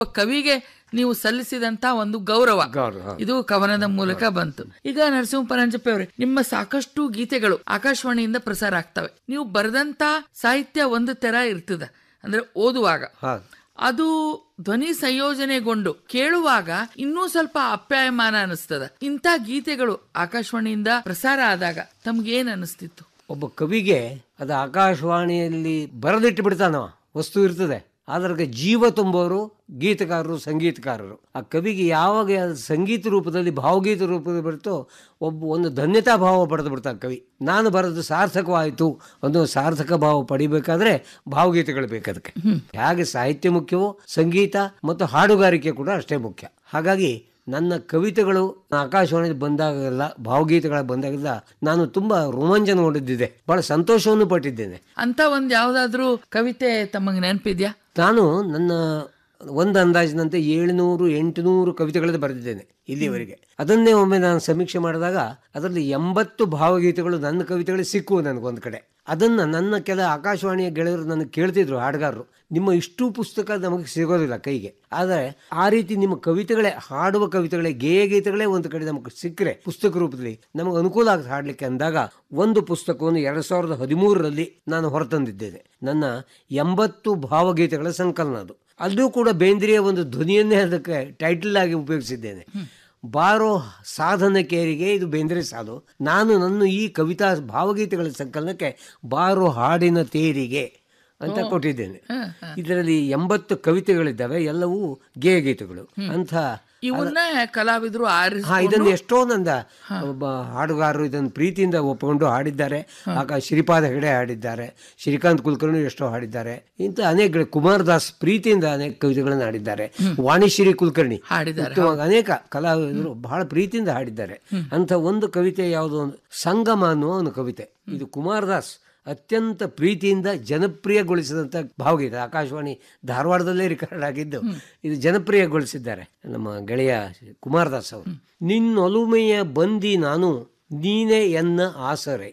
ಕವಿಗೆ ನೀವು ಸಲ್ಲಿಸಿದಂತ ಒಂದು ಗೌರವ ಗೌರವ. ಇದು ಕವನದ ಮೂಲಕ ಬಂತು ಈಗ ನರಸಿಂಹ ಪರಂಜಪಿ ಅವರೇ ನಿಮ್ಮ ಸಾಕಷ್ಟು ಗೀತೆಗಳು ಆಕಾಶವಾಣಿಯಿಂದ ಪ್ರಸಾರ ಆಗ್ತವೆ ನೀವು ಬರೆದಂತ ಸಾಹಿತ್ಯ ಒಂದು ತರ ಇರ್ತದ ಅಂದ್ರೆ ಓದುವಾಗ ಹೌದು ಅದು ಧ್ವನಿ ಸಂಯೋಜನೆಗೊಂಡು ಕೇಳುವಾಗ ಇನ್ನೂ ಸ್ವಲ್ಪ ಅಪ್ಯಾಯಮಾನ ಅನಿಸ್ತದ ಇಂಥ ಗೀತೆಗಳು ಆಕಾಶವಾಣಿಯಿಂದ ಪ್ರಸಾರ ಆದಾಗ ತಮ್ಗೇನ್ ಅನಿಸ್ತಿತ್ತು ಒಬ್ಬ ಕವಿಗೆ ಅದು ಆಕಾಶವಾಣಿಯಲ್ಲಿ ಬರೆದಿಟ್ಟು ಬಿಡ್ತಾನವ ವಸ್ತು ಇರ್ತದೆ ಅದ್ರಾಗ ಜೀವ ತುಂಬೋರು ಗೀತಕಾರರು ಸಂಗೀತಕಾರರು ಆ ಕವಿಗೆ ಯಾವಾಗ ಅದು ಸಂಗೀತ ರೂಪದಲ್ಲಿ ಭಾವಗೀತ ರೂಪದಲ್ಲಿ ಬರುತ್ತೋ ಒಬ್ಬ ಒಂದು ಧನ್ಯತಾ ಭಾವ ಪಡೆದು ಬಿಡ್ತಾನೆ ಕವಿ ನಾನು ಬರೆದು ಸಾರ್ಥಕವಾಯಿತು ಒಂದು ಸಾರ್ಥಕ ಭಾವ ಪಡಿಬೇಕಾದ್ರೆ ಭಾವಗೀತೆಗಳು ಬೇಕು ಅದಕ್ಕೆ ಹೇಗೆ ಸಾಹಿತ್ಯ ಮುಖ್ಯವೋ ಸಂಗೀತ ಮತ್ತು ಹಾಡುಗಾರಿಕೆ ಕೂಡ ಅಷ್ಟೇ ಮುಖ್ಯ ಹಾಗಾಗಿ ನನ್ನ ಕವಿತೆಗಳು ಆಕಾಶವಾಣಿಗೆ ಬಂದಾಗೆಲ್ಲ ಭಾವಗೀತೆಗಳ ಬಂದಾಗೆಲ್ಲ ನಾನು ತುಂಬಾ ರೋಮಾಂಚನಗೊಂಡಿದ್ದಿದೆ ಬಹಳ ಸಂತೋಷವನ್ನು ಪಟ್ಟಿದ್ದೇನೆ ಅಂತ ಒಂದ್ ಯಾವ್ದಾದ್ರೂ ಕವಿತೆ ತಮಗೆ ನೆನಪಿದ್ಯಾ ನಾನು ನನ್ನ ಒಂದು ಅಂದಾಜಿನಂತೆ ಏಳುನೂರು ಎಂಟುನೂರು ಕವಿತೆಗಳನ್ನು ಬರೆದಿದ್ದೇನೆ ಇಲ್ಲಿವರೆಗೆ ಅದನ್ನೇ ಒಮ್ಮೆ ನಾನು ಸಮೀಕ್ಷೆ ಮಾಡಿದಾಗ ಅದರಲ್ಲಿ ಎಂಬತ್ತು ಭಾವಗೀತೆಗಳು ನನ್ನ ಕವಿತೆಗಳು ಸಿಕ್ಕುವು ನನಗೊಂದು ಕಡೆ ಅದನ್ನು ನನ್ನ ಕೆಲ ಆಕಾಶವಾಣಿಯ ಗೆಳೆಯರು ನನಗೆ ಕೇಳ್ತಿದ್ರು ಹಾಡುಗಾರರು ನಿಮ್ಮ ಇಷ್ಟು ಪುಸ್ತಕ ನಮಗೆ ಸಿಗೋದಿಲ್ಲ ಕೈಗೆ ಆದರೆ ಆ ರೀತಿ ನಿಮ್ಮ ಕವಿತೆಗಳೇ ಹಾಡುವ ಕವಿತೆಗಳೇ ಗೇಯ ಗೀತೆಗಳೇ ಒಂದು ಕಡೆ ನಮಗೆ ಸಿಕ್ಕರೆ ಪುಸ್ತಕ ರೂಪದಲ್ಲಿ ನಮಗೆ ಅನುಕೂಲ ಆಗುತ್ತೆ ಹಾಡಲಿಕ್ಕೆ ಅಂದಾಗ ಒಂದು ಪುಸ್ತಕವನ್ನು ಎರಡು ಸಾವಿರದ ಹದಿಮೂರರಲ್ಲಿ ನಾನು ಹೊರತಂದಿದ್ದೇನೆ ನನ್ನ ಎಂಬತ್ತು ಭಾವಗೀತೆಗಳ ಸಂಕಲನ ಅದು ಅಲ್ಲೂ ಕೂಡ ಬೇಂದ್ರಿಯ ಒಂದು ಧ್ವನಿಯನ್ನೇ ಅದಕ್ಕೆ ಟೈಟಲ್ ಆಗಿ ಉಪಯೋಗಿಸಿದ್ದೇನೆ ಬಾರೋ ಸಾಧನಕೇರಿಗೆ ಇದು ಬೇಂದ್ರೆ ಸಾಲು ನಾನು ನನ್ನ ಈ ಕವಿತಾ ಭಾವಗೀತೆಗಳ ಸಂಕಲನಕ್ಕೆ ಬಾರೋ ಹಾಡಿನ ತೇರಿಗೆ ಅಂತ ಕೊಟ್ಟಿದ್ದೇನೆ ಇದರಲ್ಲಿ ಎಂಬತ್ತು ಕವಿತೆಗಳಿದ್ದಾವೆ ಎಲ್ಲವೂ ಗೇಯ ಗೀತೆಗಳು ಅಂತ ಇವನ್ನ ಕಲಾವಿದರು ಆರಿಸಿ ಹಾ ಇದನ್ನು ಎಷ್ಟೋ ನಂದ ಒಬ್ಬ ಹಾಡುಗಾರರು ಇದನ್ನು ಪ್ರೀತಿಯಿಂದ ಒಪ್ಪಿಕೊಂಡು ಹಾಡಿದ್ದಾರೆ ಆಗ ಶ್ರೀಪಾದ ಹೆಗಡೆ ಹಾಡಿದ್ದಾರೆ ಶ್ರೀಕಾಂತ್ ಕುಲಕರ್ಣಿ ಎಷ್ಟೋ ಹಾಡಿದ್ದಾರೆ ಇಂಥ ಅನೇಕ ಕುಮಾರದಾಸ್ ಪ್ರೀತಿಯಿಂದ ಅನೇಕ ಕವಿತೆಗಳನ್ನು ಹಾಡಿದ್ದಾರೆ ವಾಣಿಶ್ರೀ ಕುಲಕರ್ಣಿ ಹಾಡಿದ್ದಾರೆ ಉತ್ತಮವಾಗಿ ಅನೇಕ ಕಲಾವಿದರು ಬಹಳ ಪ್ರೀತಿಯಿಂದ ಹಾಡಿದ್ದಾರೆ ಅಂತ ಒಂದು ಕವಿತೆ ಯಾವುದೋ ಒಂದು ಸಂಗಮ ಅನ್ನುವ ಒಂದು ಕವಿತೆ ಇದು ಕುಮಾರದಾಸ್ ಅತ್ಯಂತ ಪ್ರೀತಿಯಿಂದ ಜನಪ್ರಿಯಗೊಳಿಸಿದಂಥ ಭಾವಗೀತೆ ಆಕಾಶವಾಣಿ ಧಾರವಾಡದಲ್ಲೇ ರೆಕಾರ್ಡ್ ಆಗಿದ್ದು ಇದು ಜನಪ್ರಿಯಗೊಳಿಸಿದ್ದಾರೆ ನಮ್ಮ ಗೆಳೆಯ ಕುಮಾರದಾಸ್ ಅವರು ನಿನ್ನೊಲುಮೆಯ ಬಂದಿ ನಾನು ನೀನೇ ಎನ್ನ ಆಸರೆ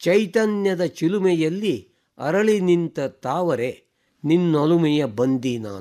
ಚೈತನ್ಯದ ಚಿಲುಮೆಯಲ್ಲಿ ಅರಳಿ ನಿಂತ ತಾವರೆ ನಿನ್ನೊಲುಮೆಯ ಬಂದಿ ನಾನು